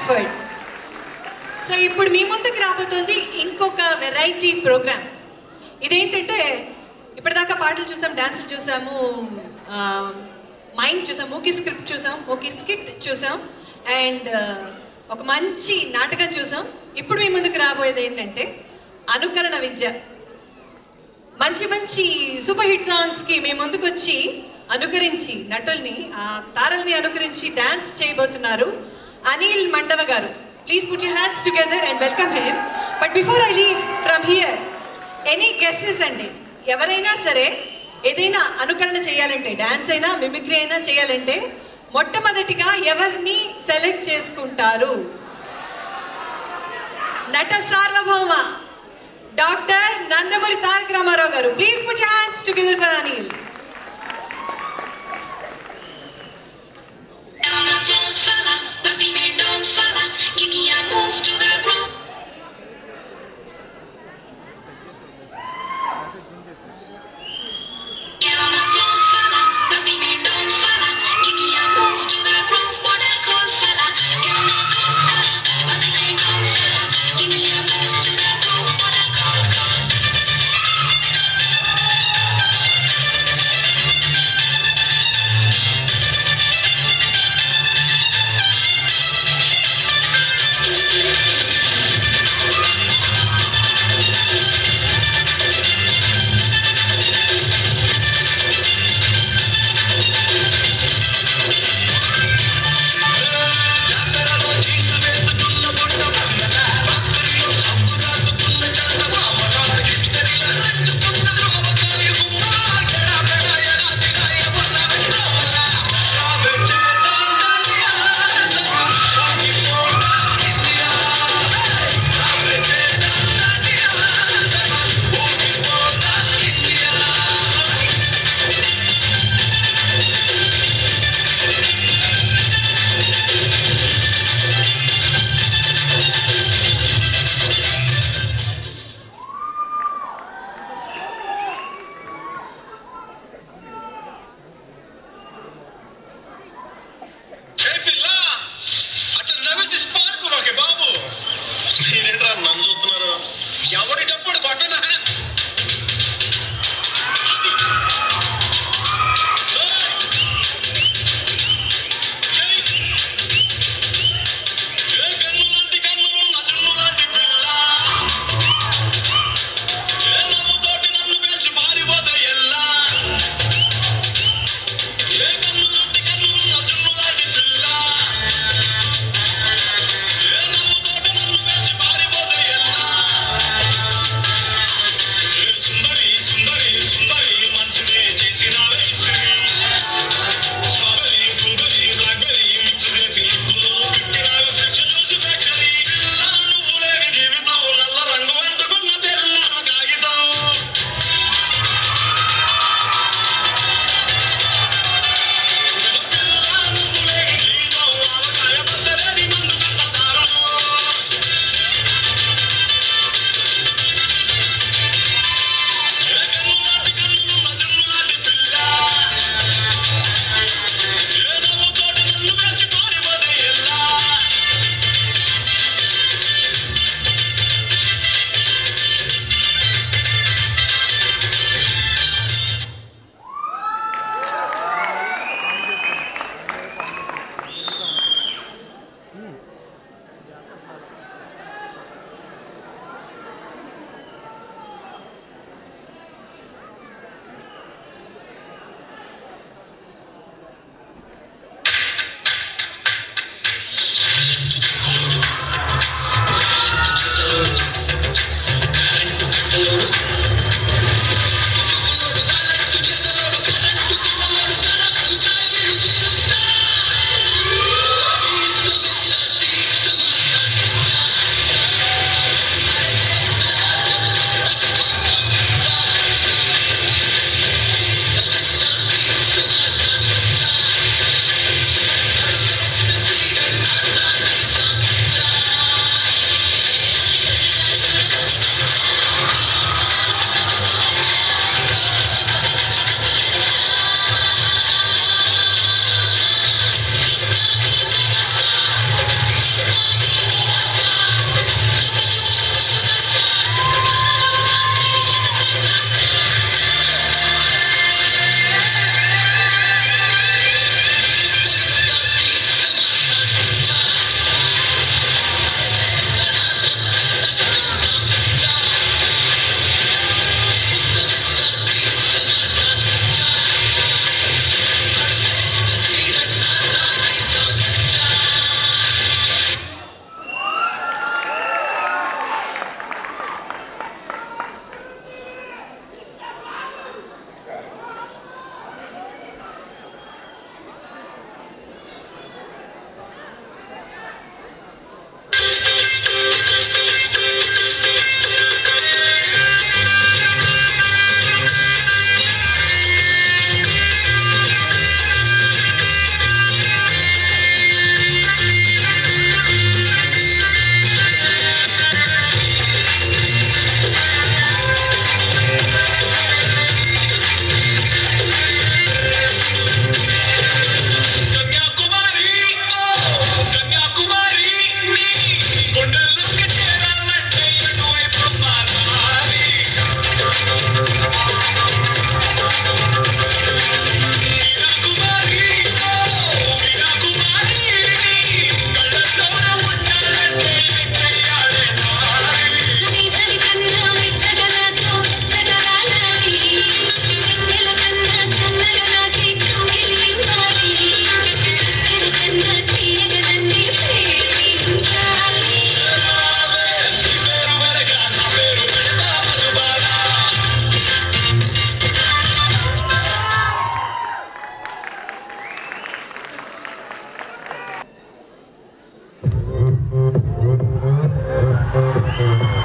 స్టాట్ఫర్డ్ so ఇప్పుడు మీ ముందుకు రాబోతోంది ఇంకొక వెరైటీ ప్రోగ్రామ్ ఇదేంటంటే ఇప్పటిదాకా పాటలు చూసాం డాన్సులు చూసాము మైండ్ చూసాం మూకీ స్క్రిప్ట్ చూసాం మూకీ స్కిట్ చూసాం అండ్ ఒక మంచి నాటకం చూసాం ఇప్పుడు మీ ముందుకు రాబోయేది ఏంటంటే అనుకరణ విద్య మంచి మంచి సూపర్ హిట్ సాంగ్స్ కి మీ ముందుకు వచ్చి అనుకరించి నటుల్ని ఆ తారల్ని అనుకరించి డాన్స్ చేయబోతున్నారు Anil Mandava garu please put you hands together and welcome him but before I leave from here any guesses అండి ఎవరైనా సరే ఏదైనా అనుకరణ చేయాలంటే డాన్స్ అయినా మిమిక్రీ అయినా చేయాలంటే మొట్టమొదటిగా ఎవరిని సెలెక్ట్ చేసుకుంటారు నట సార్వభౌమ doctor Nandamuri Taraka Rama Rao garu please put your hands together for Anil Give ఆ